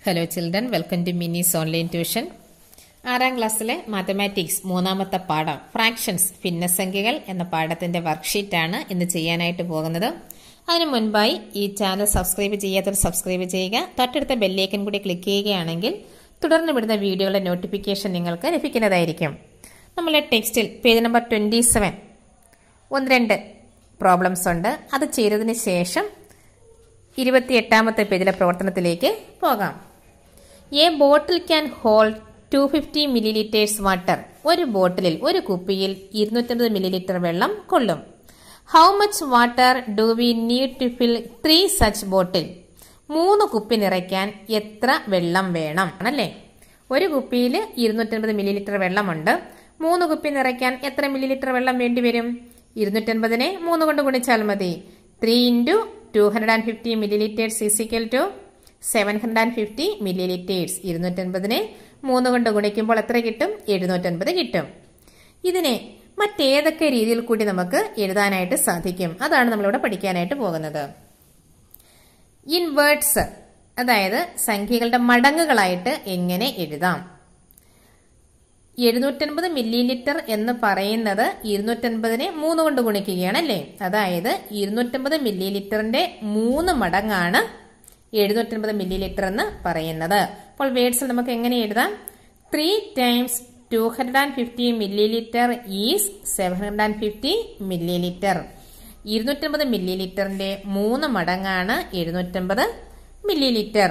hello children welcome to Mini's online tuition ആറാം ക്ലാസ്സിലെ mathematics മൂന്നാമത്തെ പാഠം ഫ്രാക്ഷൻസ് ഭിന്നസംഖ്യകൾ എന്ന പാഠത്തിന്റെ വർക്ക്ഷീറ്റാണ് ഇന്ന് ചെയ്യാനായിട്ട് പോകുന്നത് അതിനു മുൻപായി ഈ ചാനൽ സബ്സ്ക്രൈബ് ചെയ്യാത്തവർ സബ്സ്ക്രൈബ് ചെയ്യുക തൊട്ടടുത്ത ബെല്ലേക്കൻ കൂടി ക്ലിക്ക് ചെയ്യുകയാണെങ്കിൽ തുടർന്ന് വിടുന്ന വീഡിയോകളുടെ നോട്ടിഫിക്കേഷൻ നിങ്ങൾക്ക് ലഭിക്കുന്നതായിരിക്കും നമ്മളെ ടെക്സ്റ്റിൽ പേജ് നമ്പർ ട്വന്റി സെവൻ ഒന്ന് രണ്ട് പ്രോബ്ലംസ് ഉണ്ട് അത് ചെയ്തതിന് ശേഷം ഇരുപത്തിയെട്ടാമത്തെ പേജിലെ പ്രവർത്തനത്തിലേക്ക് പോകാം a bottle can hold two fifty millilitres water ഒരു ബോട്ടിലിൽ ഒരു കുപ്പിയിൽ ഇരുന്നൂറ്റമ്പത് മില്ലി ലിറ്റർ വെള്ളം കൊള്ളും how much water do we need to fill three such bottle മൂന്ന് കുപ്പി നിറയ്ക്കാൻ എത്ര വെള്ളം വേണം ആണല്ലേ ഒരു കുപ്പിയിൽ ഇരുന്നൂറ്റൻപത് മില്ലി ലിറ്റർ വെള്ളമുണ്ട് മൂന്ന് കുപ്പി നിറയ്ക്കാൻ എത്ര മില്ലി ലിറ്റർ വെള്ളം വേണ്ടി വരും ഇരുന്നൂറ്റൻപതിനെ മൂന്ന് കൊണ്ട് ഗുണിച്ചാൽ മതി three into two hundred and fifty millilitres is equal to seven hundred and fifty millilitres ഇരുന്നൂറ്റൻപതിനെ മൂന്ന് കൊണ്ട് ഗുണിക്കുമ്പോൾ എത്ര കിട്ടും എഴുന്നൂറ്റൻപത് കിട്ടും ഇതിനെ മറ്റേതൊക്കെ രീതിയിൽ കൂടി നമുക്ക് എഴുതാനായിട്ട് സാധിക്കും അതാണ് നമ്മളിവിടെ പഠിക്കാനായിട്ട് പോകുന്നത് ഇൻ വേർഡ്സ് അതായത് സംഖ്യകളുടെ മടങ്ങുകളായിട്ട് എങ്ങനെ എഴുതാം എഴുന്നൂറ്റൻപത് മില്ലി ലിറ്റർ എന്ന് പറയുന്നത് ഇരുന്നൂറ്റൻപതിനെ മൂന്ന് കൊണ്ട് ഗുണിക്കുകയാണ് അല്ലേ അതായത് ഇരുന്നൂറ്റമ്പത് മില്ലി ലിറ്ററിന്റെ മൂന്ന് മടങ്ങാണ് എഴുന്നൂറ്റൻപത് മില്ലി ലിറ്റർ എന്ന് പറയുന്നത് അപ്പോൾ വേർഡ്സിൽ നമുക്ക് എങ്ങനെ എഴുതാം three times two hundred and fifty millilitre is seven hundred and fifty millilitre ഇരുന്നൂറ്റമ്പത് മില്ലി ലിറ്ററിന്റെ മൂന്ന് മടങ്ങാണ് എഴുന്നൂറ്റമ്പത് മില്ലി ലിറ്റർ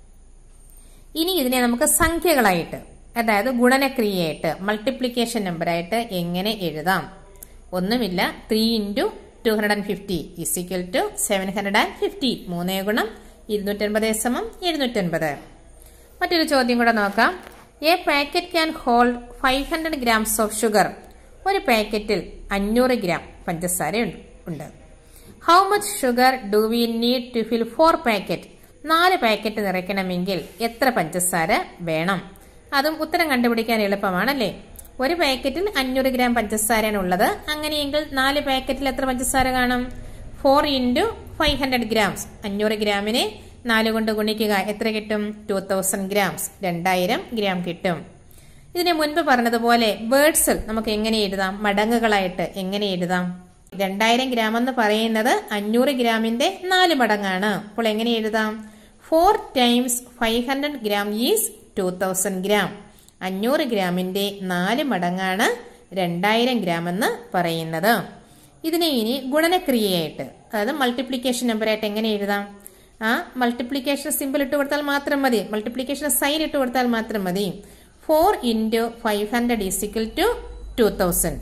ഇനി ഇതിനെ നമുക്ക് സംഖ്യകളായിട്ട് അതായത് ഗുണനക്രിയയായിട്ട് മൾട്ടിപ്ലിക്കേഷൻ നമ്പറായിട്ട് എങ്ങനെ എഴുതാം ഒന്നുമില്ല three into two hundred and fifty is equal to seven hundred and fifty മൂന്നേ ഗുണം ഇരുന്നൂറ്റൻപത് സമം എഴുന്നൂറ്റൻപത് മറ്റൊരു ചോദ്യം കൂടെ നോക്കാം a packet can hold five hundred grams of sugar ഒരു പാക്കറ്റിൽ അഞ്ഞൂറ് ഗ്രാം പഞ്ചസാര ഉണ്ട് how much sugar do we need to fill four packet നാല് പാക്കറ്റ് നിറയ്ക്കണമെങ്കിൽ എത്ര പഞ്ചസാര വേണം അതും ഉത്തരം കണ്ടുപിടിക്കാൻ എളുപ്പമാണല്ലേ ഒരു പാക്കറ്റിൽ അഞ്ഞൂറ് ഗ്രാം പഞ്ചസാരയാണ് ഉള്ളത് അങ്ങനെയെങ്കിൽ നാല് പാക്കറ്റിൽ എത്ര പഞ്ചസാര കാണും four into five hundred grams അഞ്ഞൂറ് ഗ്രാമിനെ നാല് കൊണ്ട് ഗുണിക്കുക എത്ര കിട്ടും ടു തൗസൻഡ് ഗ്രാംസ് രണ്ടായിരം ഗ്രാം കിട്ടും ഇതിന് മുൻപ് പറഞ്ഞതുപോലെ വേർഡ്സിൽ നമുക്ക് എങ്ങനെ എഴുതാം മടങ്ങുകളായിട്ട് എങ്ങനെ എഴുതാം രണ്ടായിരം ഗ്രാം എന്ന് പറയുന്നത് അഞ്ഞൂറ് ഗ്രാമിന്റെ നാല് മടങ്ങാണ് അപ്പോൾ എങ്ങനെ എഴുതാം four times five hundred gram is two thousand gram അഞ്ഞൂറ് ഗ്രാമിന്റെ നാല് മടങ്ങാണ് രണ്ടായിരം ഗ്രാം എന്ന് പറയുന്നത് ഇതിനെ ഇനി ഗുണനക്രിയയായിട്ട് അതായത് മൾട്ടിപ്ലിക്കേഷൻ നമ്പറായിട്ട് എങ്ങനെ എഴുതാം ആ മൾട്ടിപ്ലിക്കേഷൻ സിമ്പിൾ ഇട്ട് കൊടുത്താൽ മാത്രം മതി മൾട്ടിപ്ലിക്കേഷൻ സൈൻ ഇട്ട് കൊടുത്താൽ മാത്രം മതി four into five hundred is equal to two thousand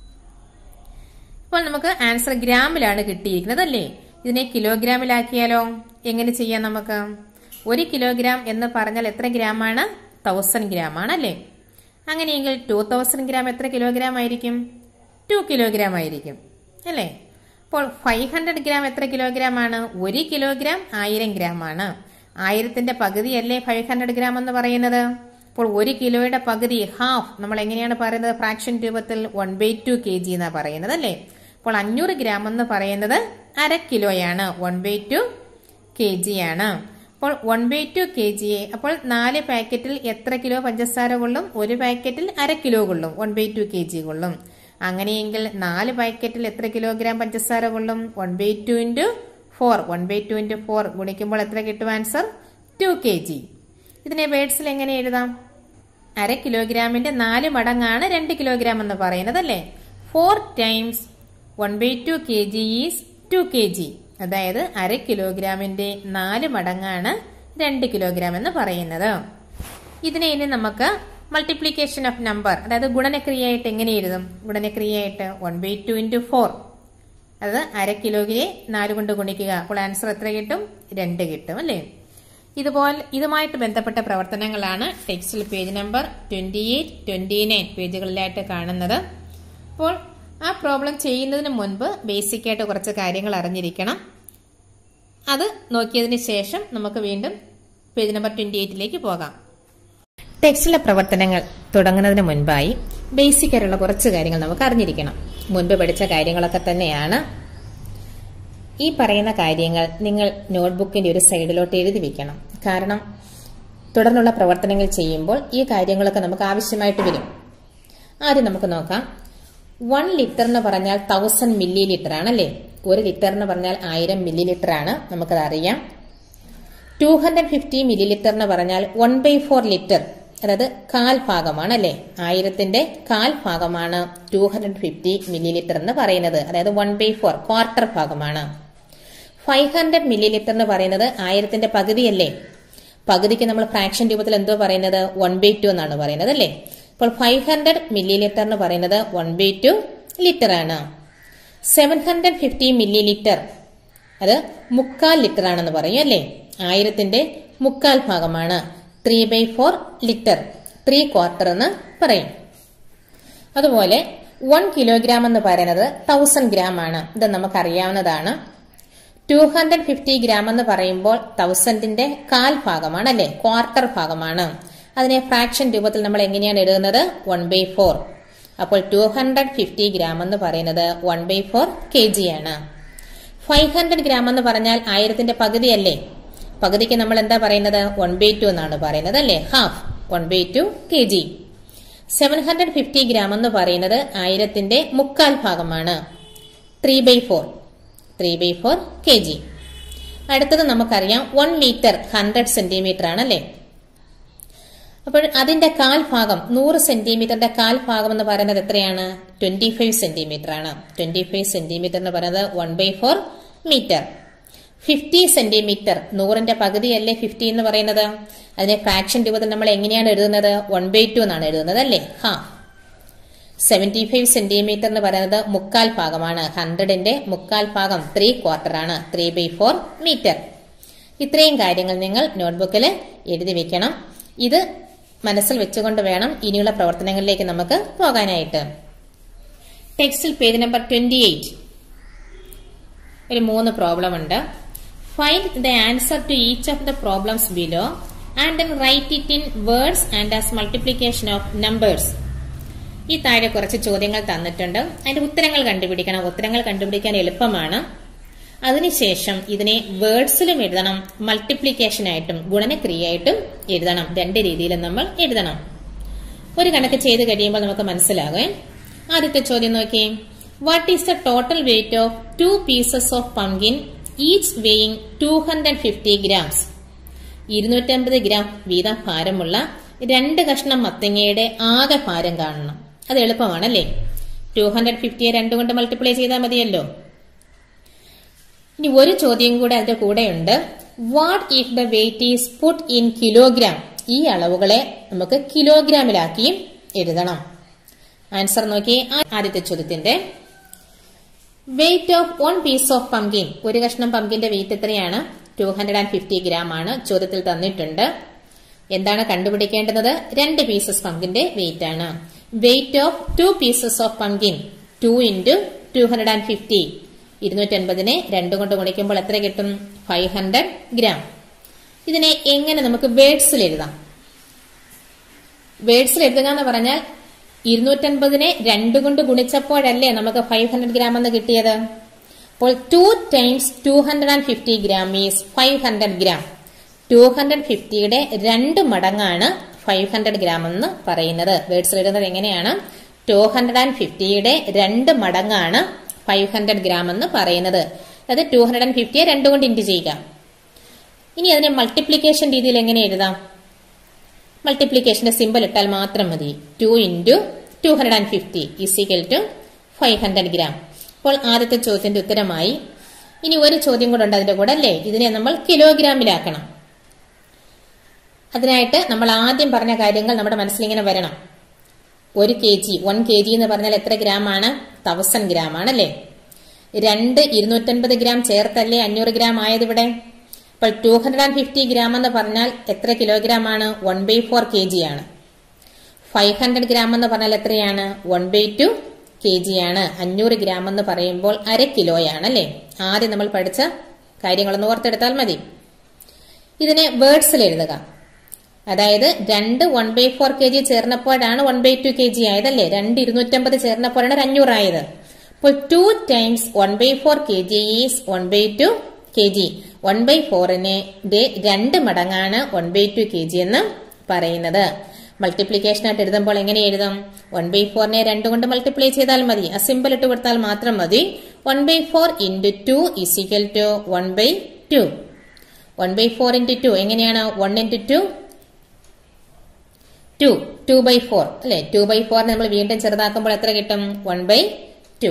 ഇപ്പോൾ നമുക്ക് ആൻസർ ഗ്രാമിലാണ് കിട്ടിയിരിക്കുന്നത് അല്ലേ ഇതിനെ കിലോഗ്രാമിലാക്കിയാലോ എങ്ങനെ ചെയ്യാം നമുക്ക് ഒരു കിലോഗ്രാം എന്ന് പറഞ്ഞാൽ എത്ര ഗ്രാമാണ് തൗസൻഡ് ഗ്രാം ആണ് അല്ലേ അങ്ങനെയെങ്കിൽ ടു തൗസൻഡ് ഗ്രാം എത്ര കിലോഗ്രാം ആയിരിക്കും ടു കിലോഗ്രാം ആയിരിക്കും അല്ലേ അപ്പോൾ ഫൈവ് ഹൺഡ്രഡ് ഗ്രാം എത്ര കിലോഗ്രാം ആണ് ഒരു കിലോഗ്രാം ആയിരം ഗ്രാം ആണ് ആയിരത്തിന്റെ പകുതിയല്ലേ ഫൈവ് ഹൺഡ്രഡ് ഗ്രാം എന്ന് പറയുന്നത് അപ്പോൾ ഒരു കിലോയുടെ പകുതി ഹാഫ് നമ്മൾ എങ്ങനെയാണ് പറയുന്നത് ഫ്രാക്ഷൻ രൂപത്തിൽ one by two K G എന്നാണ് പറയുന്നത് അല്ലേ അപ്പോൾ അഞ്ഞൂറ് ഗ്രാം എന്ന് പറയുന്നത് അര കിലോയാണ് one by two K G ആണ് അപ്പോൾ വൺ ബൈ ടു കെ ജിയെ അപ്പോൾ നാല് പാക്കറ്റിൽ എത്ര കിലോ പഞ്ചസാര കൊള്ളും ഒരു പാക്കറ്റിൽ അര കിലോ കൊള്ളും one by two K G കൊള്ളും അങ്ങനെയെങ്കിൽ നാല് പാക്കറ്റിൽ എത്ര കിലോഗ്രാം പഞ്ചസാര കൊള്ളും one by two into four one by two into four ഗുണിക്കുമ്പോൾ എത്ര കിട്ടും ആൻസർ ടു കെ ജി ഇതിനെ വേർഡ്സിൽ എങ്ങനെ എഴുതാം അര കിലോഗ്രാമിന്റെ നാല് മടങ്ങാണ് രണ്ട് കിലോഗ്രാം എന്ന് പറയുന്നത് അല്ലേ four times one by two K G is two K G അതായത് അര കിലോഗ്രാമിന്റെ നാല് മടങ്ങാണ് രണ്ട് കിലോഗ്രാം എന്ന് പറയുന്നത് ഇതിനെ ഇനി നമുക്ക് മൾട്ടിപ്ലിക്കേഷൻ ഓഫ് നമ്പർ അതായത് ഗുണനക്രിയയായിട്ട് എങ്ങനെ എഴുതും ഗുണനക്രിയയായിട്ട് one by two into four അത് അര കിലോയെ നാല് കൊണ്ട് ഗുണിക്കുക അപ്പോൾ ആൻസർ എത്ര കിട്ടും രണ്ട് കിട്ടും അല്ലേ ഇതുപോലെ ഇതുമായിട്ട് ബന്ധപ്പെട്ട പ്രവർത്തനങ്ങളാണ് ടെക്സ്റ്റിൽ page number twenty eight twenty nine പേജുകളിലായിട്ട് കാണുന്നത് അപ്പോൾ ആ പ്രോബ്ലം ചെയ്യുന്നതിന് മുൻപ് ബേസിക് ആയിട്ട് കുറച്ച് കാര്യങ്ങൾ അറിഞ്ഞിരിക്കണം അത് നോക്കിയതിന് ശേഷം നമുക്ക് വീണ്ടും പേജ് നമ്പർ ട്വന്റി എയ്റ്റിലേക്ക് പോകാം ടെക്സ്റ്റിലെ പ്രവർത്തനങ്ങൾ തുടങ്ങുന്നതിന് മുൻപായി ബേസിക് ആയിട്ടുള്ള കുറച്ച് കാര്യങ്ങൾ നമുക്ക് അറിഞ്ഞിരിക്കണം മുൻപ് പഠിച്ച കാര്യങ്ങളൊക്കെ തന്നെയാണ് ഈ പറയുന്ന കാര്യങ്ങൾ നിങ്ങൾ നോട്ട്ബുക്കിന്റെ ഒരു സൈഡിലോട്ട് എഴുതി വെക്കണം കാരണം തുടർന്നുള്ള പ്രവർത്തനങ്ങൾ ചെയ്യുമ്പോൾ ഈ കാര്യങ്ങളൊക്കെ നമുക്ക് ആവശ്യമായിട്ട് വരും ആദ്യം നമുക്ക് നോക്കാം വൺ ലിറ്റർ എന്ന് പറഞ്ഞാൽ തൗസൻഡ് മില്ലി ലിറ്റർ ആണല്ലേ ഒരു ലിറ്റർ എന്ന് പറഞ്ഞാൽ ആയിരം മില്ലി ലിറ്റർ ആണ് നമുക്കത് അറിയാം two hundred fifty millilitre എന്ന് പറഞ്ഞാൽ വൺ ബൈ ഫോർ ലിറ്റർ അതായത് കാൽ ഭാഗമാണ് അല്ലെ ആയിരത്തിന്റെ കാൽ ഭാഗമാണ് two hundred fifty millilitre എന്ന് പറയുന്നത് അതായത് വൺ ബൈ ഫോർ ക്വാർട്ടർ ഭാഗമാണ് ഫൈവ് ഹൺഡ്രഡ് മില്ലി ലിറ്റർ എന്ന് പറയുന്നത് ആയിരത്തിന്റെ പകുതിയല്ലേ പകുതിക്ക് നമ്മൾ ഫ്രാക്ഷൻ രൂപത്തിൽ എന്തോ പറയുന്നത് വൺ ബൈ ടു എന്നാണ് പറയുന്നത് അല്ലേ അപ്പോൾ ഫൈവ് ഹൺഡ്രഡ് മില്ലി ലിറ്റർ എന്ന് പറയുന്നത് വൺ ബൈ ടു ലിറ്റർ ആണ് seven hundred fifty millilitre അത് മുക്കാൽ ലിറ്റർ ആണെന്ന് പറയും അല്ലേ ആയിരത്തിന്റെ മുക്കാൽ ഭാഗമാണ് three by four litre three quarter എന്ന് പറയും അതുപോലെ വൺ കിലോഗ്രാം എന്ന് പറയുന്നത് തൗസൻഡ് ഗ്രാം ആണ് ഇത് നമുക്കറിയാവുന്നതാണ് ടു ഹൺഡ്രഡ് ഫിഫ്റ്റി ഗ്രാം എന്ന് പറയുമ്പോൾ തൗസൻഡിന്റെ കാൽ ഭാഗമാണ് അല്ലെ ക്വാർട്ടർ ഭാഗമാണ് അതിനെ ഫ്രാക്ഷൻ രൂപത്തിൽ നമ്മൾ എങ്ങനെയാണ് എഴുതുന്നത് വൺ ബൈ ഫോർ അപ്പോൾ ടു ഹൺഡ്രഡ് ഫിഫ്റ്റി ഗ്രാം എന്ന് പറയുന്നത് one by four K G ആണ് ഫൈവ് ഹൺഡ്രഡ് ഗ്രാം എന്ന് പറഞ്ഞാൽ ആയിരത്തിന്റെ പകുതിയല്ലേ പകുതിക്ക് നമ്മൾ എന്താ പറയുന്നത് വൺ ബൈ ടു എന്നാണ് പറയുന്നത് അല്ലേ half one by two K G seven hundred fifty gram എന്ന് പറയുന്നത് ആയിരത്തിന്റെ മുക്കാൽ ഭാഗമാണ് three by four three by four K G അടുത്തത് നമുക്കറിയാം വൺ മീറ്റർ ഹൺഡ്രഡ് സെന്റിമീറ്റർ ആണല്ലേ അപ്പോൾ അതിന്റെ കാൽ ഭാഗം നൂറ് സെന്റിമീറ്ററിന്റെ കാൽ ഭാഗം എന്ന് പറയുന്നത് എത്രയാണ് ട്വന്റി ഫൈവ് സെന്റിമീറ്റർ ആണ് ട്വന്റി ഫൈവ് സെന്റിമീറ്റർ എന്ന് പറയുന്നത് one by four metre fifty centimetre നൂറിന്റെ പകുതിയല്ലേ ഫിഫ്റ്റി എന്ന് പറയുന്നത് അതിനെ ഫ്രാക്ഷൻ രൂപത്തിൽ നമ്മൾ എങ്ങനെയാണ് എഴുതുന്നത് വൺ ബൈ ടു എന്നാണ് എഴുതുന്നത് അല്ലേ ഹാ സെവന്റി ഫൈവ് സെന്റിമീറ്റർ എന്ന് പറയുന്നത് മുക്കാൽ ഭാഗമാണ് ഹൺഡ്രഡിന്റെ മുക്കാൽ ഭാഗം ത്രീ ക്വാർട്ടർ ആണ് ത്രീ ബൈ ഫോർ മീറ്റർ ഇത്രയും കാര്യങ്ങൾ നിങ്ങൾ നോട്ട്ബുക്കിൽ എഴുതി വെക്കണം ഇത് മനസ്സിൽ വെച്ചുകൊണ്ട് വേണം ഇനിയുള്ള പ്രവർത്തനങ്ങളിലേക്ക് നമുക്ക് പോകാനായിട്ട് ടെക്സ്റ്റിൽ പേജ് നമ്പർ ട്വന്റി എയ്റ്റ് ഒരു മൂന്ന് പ്രോബ്ലം ഉണ്ട് find the answer to each of the problems below and then write it in words and as multiplication of numbers ഈ താഴെ കുറച്ച് ചോദ്യങ്ങൾ തന്നിട്ടുണ്ട് അതിന്റെ ഉത്തരങ്ങൾ കണ്ടുപിടിക്കണം ഉത്തരങ്ങൾ കണ്ടുപിടിക്കാൻ എളുപ്പമാണ് അതിനുശേഷം ഇതിനെ വേർഡ്സിലും എഴുതണം മൾട്ടിപ്ലിക്കേഷൻ ആയിട്ടും ഗുണനക്രിയയായിട്ടും എഴുതണം രണ്ട് രീതിയിലും നമ്മൾ എഴുതണം ഒരു കണക്ക് ചെയ്ത് കഴിയുമ്പോൾ നമുക്ക് മനസ്സിലാകും ആദ്യത്തെ ചോദ്യം നോക്കി what is the total weight of two pieces of pumpkin each weighing two hundred fifty grams ഇരുന്നൂറ്റമ്പത് ഗ്രാം വീതം ഭാരമുള്ള രണ്ട് കഷ്ണം മത്തങ്ങയുടെ ആകെ ഭാരം കാണണം അത് എളുപ്പമാണല്ലേ ടു ഹൺഡ്രഡ് ഫിഫ്റ്റിയെ രണ്ട് കൊണ്ട് മൾട്ടിപ്ലൈ ചെയ്താൽ മതിയല്ലോ ഇനി ഒരു ചോദ്യം കൂടെ അതിന്റെ കൂടെയുണ്ട് what if the weight is put in kilogram ഈ അളവുകളെ നമുക്ക് കിലോഗ്രാമിലാക്കിയും എഴുതണം ആൻസർ നോക്കി ആദ്യത്തെ ചോദ്യത്തിന്റെ weight of one piece of pumpkin ഒരു കഷ്ണം പംകിന്റെ വെയിറ്റ് എത്രയാണ് two hundred and fifty gram ആണ് ചോദ്യത്തിൽ തന്നിട്ടുണ്ട് എന്താണ് കണ്ടുപിടിക്കേണ്ടത് രണ്ട് പീസസ് പംകിന്റെ വെയിറ്റ് ആണ് weight of two pieces of pumpkin two into two hundred and fifty ഇരുന്നൂറ്റൻപതിനെ രണ്ട് കൊണ്ട് ഗുണിക്കുമ്പോൾ എത്ര കിട്ടും ഫൈവ് ഹൺഡ്രഡ് ഗ്രാം ഇതിനെ എങ്ങനെ നമുക്ക് വേർഡ്സിൽ എഴുതാം വേർഡ്സിൽ എഴുതുക എന്ന് പറഞ്ഞാൽ ഇരുന്നൂറ്റൻപതിനെ രണ്ട് കൊണ്ട് ഗുണിച്ചപ്പോഴല്ലേ നമുക്ക് ഫൈവ് ഹൺഡ്രഡ് ഗ്രാം എന്ന് കിട്ടിയത് അപ്പോൾ two times two hundred and fifty gram is five hundred gram two hundred ഫിഫ്റ്റിയുടെ രണ്ട് മടങ്ങാണ് ഫൈവ് ഹൺഡ്രഡ് ഗ്രാം എന്ന് പറയുന്നത് വേർഡ്സിൽ എഴുതുന്നത് എങ്ങനെയാണ് ടു ഹൺഡ്രഡ് ആൻഡ് ഫിഫ്റ്റിയുടെ രണ്ട് മടങ്ങാണ് ഫൈവ് ഹൺഡ്രഡ് ഗ്രാം എന്ന് പറയുന്നത് അതായത് ടു ഹൺഡ്രഡ് ആൻഡ് ഫിഫ്റ്റിയെ രണ്ട് കൊണ്ട് ഇൻറ്റു ചെയ്യുക ഇനി അതിനെ മൾട്ടിപ്ലിക്കേഷൻ രീതിയിൽ എങ്ങനെ എഴുതാം മൾട്ടിപ്ലിക്കേഷന്റെ സിമ്പിൾ ഇട്ടാൽ മാത്രം മതി two into two hundred and fifty is equal to five hundred gram അപ്പോൾ ആദ്യത്തെ ചോദ്യത്തിന്റെ ഉത്തരമായി ഇനി ഒരു ചോദ്യം കൂടെ ഉണ്ട് അതിന്റെ കൂടെ അല്ലേ ഇതിനെ നമ്മൾ കിലോഗ്രാമിലാക്കണം അതിനായിട്ട് നമ്മൾ ആദ്യം പറഞ്ഞ കാര്യങ്ങൾ നമ്മുടെ മനസ്സിലിങ്ങനെ വരണം ഒരു K G one K G എന്ന് പറഞ്ഞാൽ എത്ര ഗ്രാം ആണ് തൗസൻഡ് ഗ്രാം ആണല്ലേ രണ്ട് ഇരുന്നൂറ്റൻപത് ഗ്രാം ചേർത്തല്ലേ അഞ്ഞൂറ് ഗ്രാം ആയത് ഇവിടെ അപ്പോൾ two hundred and fifty gram എന്ന് പറഞ്ഞാൽ എത്ര കിലോഗ്രാം ആണ് one by four K G ആണ് ഫൈവ് ഹൺഡ്രഡ് ഗ്രാം എന്ന് പറഞ്ഞാൽ എത്രയാണ് one by two K G ആണ് അഞ്ഞൂറ് ഗ്രാം എന്ന് പറയുമ്പോൾ അര കിലോയാണ് അല്ലേ ആദ്യം നമ്മൾ പഠിച്ച കാര്യങ്ങളൊന്ന് ഓർത്തെടുത്താൽ മതി ഇതിനെ വേർഡ്സിൽ എഴുതുക അതായത് രണ്ട് one by four K G ചേർന്നപ്പോഴാണ് one by two K G ആയതല്ലേ രണ്ട് ഇരുന്നൂറ്റമ്പത് ചേർന്നപ്പോഴാണ് ഒരു അഞ്ഞൂറായത് അപ്പോൾ two times one by four K G is one by two K G one by ഫോറിനെ രണ്ട് മടങ്ങാണ് one by two K G എന്ന് പറയുന്നത് മൾട്ടിപ്ലിക്കേഷൻ ആയിട്ട് എഴുതുമ്പോൾ എങ്ങനെ എഴുതും വൺ ബൈ ഫോറിനെ രണ്ട് കൊണ്ട് മൾട്ടിപ്ലൈ ചെയ്താൽ മതി ആ സിമ്പിൾ ഇട്ട് കൊടുത്താൽ മാത്രം മതി one by four into two is equal to one by two one by four into two എങ്ങനെയാണ് one into two two two by four അല്ലെ ടു ബൈ ഫോർ നമ്മൾ വീണ്ടും ചെറുതാക്കുമ്പോൾ എത്ര കിട്ടും വൺ ബൈ ടു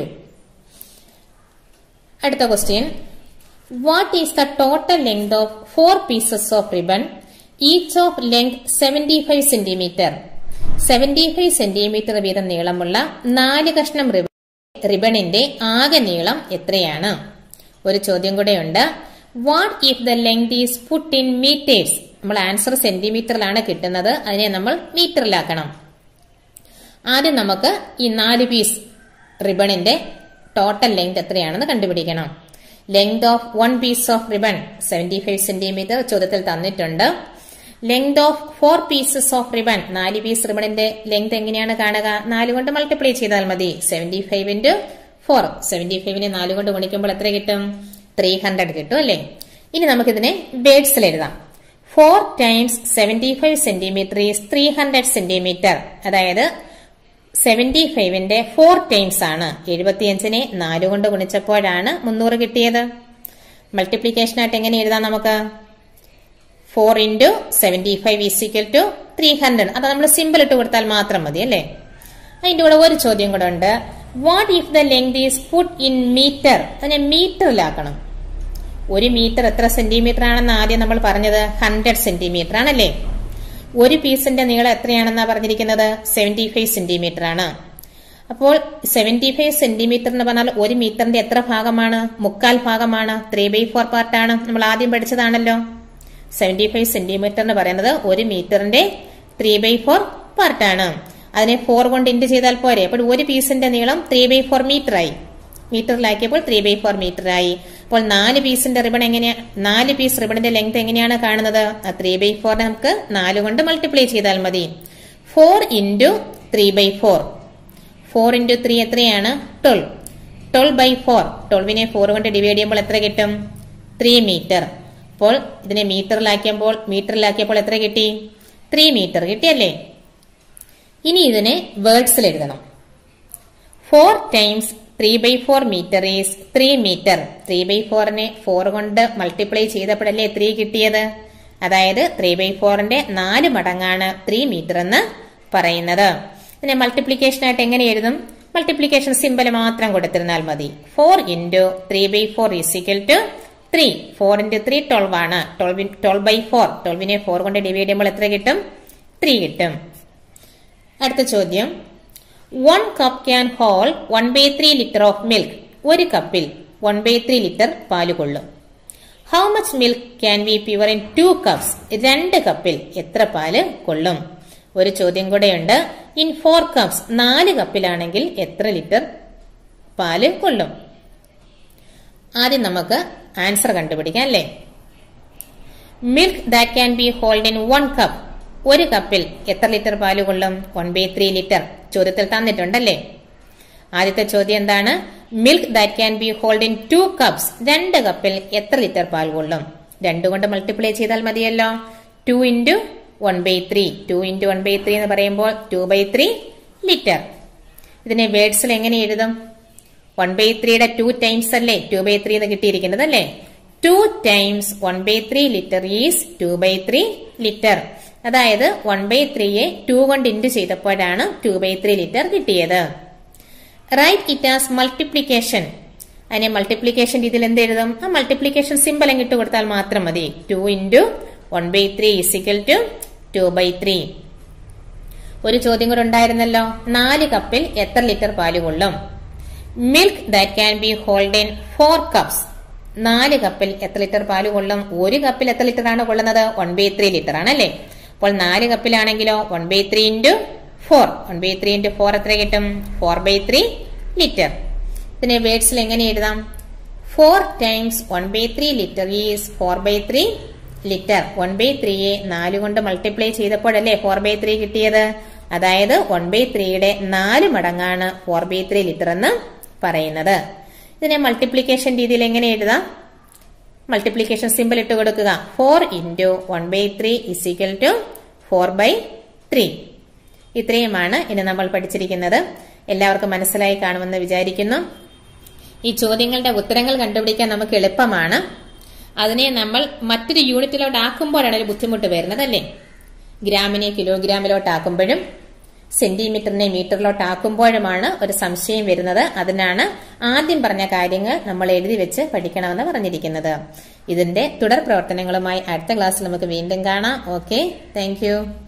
അടുത്ത question what is the total length of four pieces of ribbon each of length seventy five centimetre seventy five centimetre വീതം നീളമുള്ള നാല് കഷ്ണം റിബണിന്റെ ആകെ നീളം എത്രയാണ് ഒരു ചോദ്യം കൂടെയുണ്ട് what if the length is put in metres നമ്മൾ ആൻസർ സെന്റിമീറ്ററിലാണ് കിട്ടുന്നത് അതിനെ നമ്മൾ മീറ്ററിലാക്കണം ആദ്യം നമുക്ക് ഈ നാല് പീസ് റിബണിന്റെ ടോട്ടൽ ലെങ്ത് എത്രയാണെന്ന് കണ്ടുപിടിക്കണം length of one piece of ribbon seventy five centimetre ചോദ്യത്തിൽ തന്നിട്ടുണ്ട് length of four pieces of ribbon നാല് പീസ് റിബണിന്റെ ലെങ്ത് എങ്ങനെയാണ് കാണുക നാല് കൊണ്ട് മൾട്ടിപ്ലൈ ചെയ്താൽ മതി seventy five into four seventy ഫൈവിനെ നാല് കൊണ്ട് ഗുണിക്കുമ്പോൾ എത്ര കിട്ടും ത്രീ ഹൺഡ്രഡ് കിട്ടും അല്ലേ ഇനി നമുക്കിതിനെ ബേഡ്സിൽ എഴുതാം four times seventy five centimetre is three hundred centimetre അതായത് സെവന്റി ഫൈവിന്റെ ഫോർ ടൈംസ് ആണ് എഴുപത്തിയഞ്ചിനെ നാല് കൊണ്ട് ഗുണിച്ചപ്പോഴാണ് മുന്നൂറ് കിട്ടിയത് മൾട്ടിപ്ലിക്കേഷൻ ആയിട്ട് എങ്ങനെ എഴുതാം നമുക്ക് four into seventy five is equal to three hundred അത് നമ്മൾ സിമ്പിൾ ഇട്ട് കൊടുത്താൽ മാത്രം മതി അല്ലേ അതിന്റെ കൂടെ ഒരു ചോദ്യം കൂടെ ഉണ്ട് what if the length is put in metre അതിനെ മീറ്ററിലാക്കണം ഒരു മീറ്റർ എത്ര സെന്റിമീറ്റർ ആണെന്ന് ആദ്യം നമ്മൾ പറഞ്ഞത് ഹൺഡ്രഡ് സെന്റിമീറ്റർ ആണല്ലേ ഒരു പീസിന്റെ നീളം എത്രയാണെന്നാ പറഞ്ഞിരിക്കുന്നത് സെവന്റി ഫൈവ് സെന്റിമീറ്റർ ആണ് അപ്പോൾ സെവന്റി ഫൈവ് സെന്റിമീറ്റർ എന്ന് പറഞ്ഞാൽ ഒരു മീറ്ററിന്റെ എത്ര ഭാഗമാണ് മുക്കാൽ ഭാഗമാണ് ത്രീ ബൈ ഫോർ പാർട്ടാണ് നമ്മൾ ആദ്യം പഠിച്ചതാണല്ലോ സെവന്റി ഫൈവ് സെന്റിമീറ്റർ എന്ന് പറയുന്നത് ഒരു മീറ്ററിന്റെ ത്രീ ബൈ ഫോർ പാർട്ടാണ് അതിനെ ഫോർ കൊണ്ട് ഇൻഡ് ചെയ്താൽ പോരെ അപ്പോൾ ഒരു പീസിന്റെ നീളം ത്രീ ബൈ ഫോർ മീറ്റർ ആയി മീറ്ററിലാക്കിയപ്പോൾ ത്രീ ബൈ ഫോർ മീറ്റർ ആയി അപ്പോൾ നാല് പീസിന്റെ റിബൺ എങ്ങനെയാ നാല് പീസ് റിബണിന്റെ ലെങ്ത് എങ്ങനെയാണ് കാണുന്നത് ആ ത്രീ ബൈ ഫോർ നമുക്ക് നാല് കൊണ്ട് മൾട്ടിപ്ലൈ ചെയ്താൽ മതി four into three by four four into three എത്രയാണ് ട്വൽവ് ട്വൽവ് ബൈ ഫോർ ട്വൽവിനെ ഫോർ കൊണ്ട് ഡിവൈഡ് ചെയ്യുമ്പോൾ എത്ര കിട്ടും ത്രീ മീറ്റർ അപ്പോൾ ഇതിനെ മീറ്ററിലാക്കിയപ്പോൾ മീറ്ററിലാക്കിയപ്പോൾ എത്ര കിട്ടി ത്രീ മീറ്റർ കിട്ടിയല്ലേ ഇനി ഇതിനെ വേർഡ്സിൽ എഴുതണം four times three by four metre is three metre three by ഫോറിനെ ഫോർ കൊണ്ട് മൾട്ടിപ്ലൈ ചെയ്തപ്പോഴല്ലേ ത്രീ കിട്ടിയത് അതായത് ത്രീ ബൈ ഫോറിന്റെ നാല് മടങ്ങാണ് ത്രീ മീറ്റർ എന്ന് പറയുന്നത് ഇതിനെ മൾട്ടിപ്ലിക്കേഷൻ ആയിട്ട് എങ്ങനെ എഴുതും മൾട്ടിപ്ലിക്കേഷൻ സിമ്പൽ മാത്രം കൊടുത്തിരുന്നാൽ മതി four into three by four is equal to three four into three twelve ആണ് ട്വൽവ് ട്വൽവ് ബൈ ഫോർ ട്വൽവിനെ ഫോർ കൊണ്ട് ഡിവൈഡ് ചെയ്യുമ്പോൾ എത്ര കിട്ടും ത്രീ കിട്ടും അടുത്ത ചോദ്യം one cup can hold one by three litre of milk ഒരു കപ്പിൽ വൺ ബൈ ത്രീ ലിറ്റർ പാല് കൊള്ളും how much milk can be poured in two cups രണ്ട് കപ്പിൽ എത്ര പാല് കൊള്ളും ഒരു ചോദ്യം കൂടെയുണ്ട് ഇൻ ഫോർ കപ്സ് നാല് കപ്പിലാണെങ്കിൽ എത്ര ലിറ്റർ പാല് കൊള്ളും ആദ്യം നമുക്ക് ആൻസർ കണ്ടുപിടിക്കാം അല്ലേ milk that can be hold in one cup ഒരു കപ്പിൽ എത്ര ലിറ്റർ പാല് കൊള്ളും വൺ ബൈ ത്രീ ലിറ്റർ ചോദ്യത്തിൽ തന്നിട്ടുണ്ടല്ലേ ആദ്യത്തെ ചോദ്യം എന്താണ് milk that can be hold in two cups രണ്ട് കപ്പിൽ എത്ര ലിറ്റർ പാൽ കൊള്ളും രണ്ടു കൊണ്ട് മൾട്ടിപ്ലൈ ചെയ്താൽ മതിയല്ലോ two into one by three two into one by three എന്ന് പറയുമ്പോൾ ടു ബൈ ത്രീ ലിറ്റർ ഇതിനെ വേർഡ്സിൽ എങ്ങനെ എഴുതും വൺ ബൈ ത്രീയുടെ ടു ടൈംസ് അല്ലേ ടു ബൈ ത്രീ എന്ന് കിട്ടിയിരിക്കുന്നത് അല്ലേ two times one by three litre is two by three litre അതായത് വൺ ബൈ ത്രീയെ ടു കൊണ്ട് ഇൻറ്റു ചെയ്തപ്പോഴാണ് ടു ബൈ ത്രീ ലിറ്റർ കിട്ടിയത് റൈറ്റ് ഇറ്റ് ആസ് മൾട്ടിപ്ലിക്കേഷൻ അതിനെ മൾട്ടിപ്ലിക്കേഷൻ രീതിയിൽ എന്ത് എഴുതും ആ മൾട്ടിപ്ലിക്കേഷൻ സിമ്പിൾ അങ്ങിട്ട് കൊടുത്താൽ മാത്രം മതി two into one by three is equal to two by three ഒരു ചോദ്യം കൂടെ ഉണ്ടായിരുന്നല്ലോ നാല് കപ്പിൽ എത്ര ലിറ്റർ പാല് കൊള്ളും milk that can be hold in four cups നാല് കപ്പിൽ എത്ര ലിറ്റർ പാല് കൊള്ളും ഒരു കപ്പിൽ എത്ര ലിറ്റർ ആണ് കൊള്ളുന്നത് വൺ ബൈ ത്രീ ലിറ്റർ ആണല്ലേ അപ്പോൾ നാല് കപ്പിലാണെങ്കിലോ one by three into four one by three into four എത്ര കിട്ടും ഫോർ ബൈ ത്രീ ലിറ്റർ ഇതിനെ വേർഡ്സിൽ എങ്ങനെ എഴുതാം four times one by three litre is four by three litre one by ത്രീയെ നാല് കൊണ്ട് മൾട്ടിപ്ലൈ ചെയ്തപ്പോഴല്ലേ ഫോർ ബൈ ത്രീ കിട്ടിയത് അതായത് വൺ ബൈ ത്രീയുടെ നാല് മടങ്ങാണ് ഫോർ ബൈ ത്രീ ലിറ്റർ എന്ന് പറയുന്നത് ഇതിനെ മൾട്ടിപ്ലിക്കേഷൻ രീതിയിൽ എങ്ങനെ എഴുതാം മൾട്ടിപ്ലിക്കേഷൻ സിമ്പിൾ ഇട്ട് കൊടുക്കുക four into one by three is equal to four by three ഇത്രയുമാണ് ഇനി നമ്മൾ പഠിച്ചിരിക്കുന്നത് എല്ലാവർക്കും മനസ്സിലായി കാണുമെന്ന് വിചാരിക്കുന്നു ഈ ചോദ്യങ്ങളുടെ ഉത്തരങ്ങൾ കണ്ടുപിടിക്കാൻ നമുക്ക് എളുപ്പമാണ് അതിനെ നമ്മൾ മറ്റൊരു യൂണിറ്റിലോട്ട് ആക്കുമ്പോഴാണ് ഒരു ബുദ്ധിമുട്ട് വരുന്നത് അല്ലേ ഗ്രാമിനെ കിലോഗ്രാമിലോട്ട് ആക്കുമ്പോഴും സെന്റിമീറ്ററിനെ മീറ്ററിലോട്ട് ആക്കുമ്പോഴുമാണ് ഒരു സംശയം വരുന്നത് അതിനാണ് ആദ്യം പറഞ്ഞ കാര്യങ്ങൾ നമ്മൾ എഴുതി വെച്ച് പഠിക്കണമെന്ന് പറഞ്ഞിരിക്കുന്നത് ഇതിന്റെ തുടർ പ്രവർത്തനങ്ങളുമായി അടുത്ത ക്ലാസ്സിൽ നമുക്ക് വീണ്ടും കാണാം ഓക്കെ താങ്ക്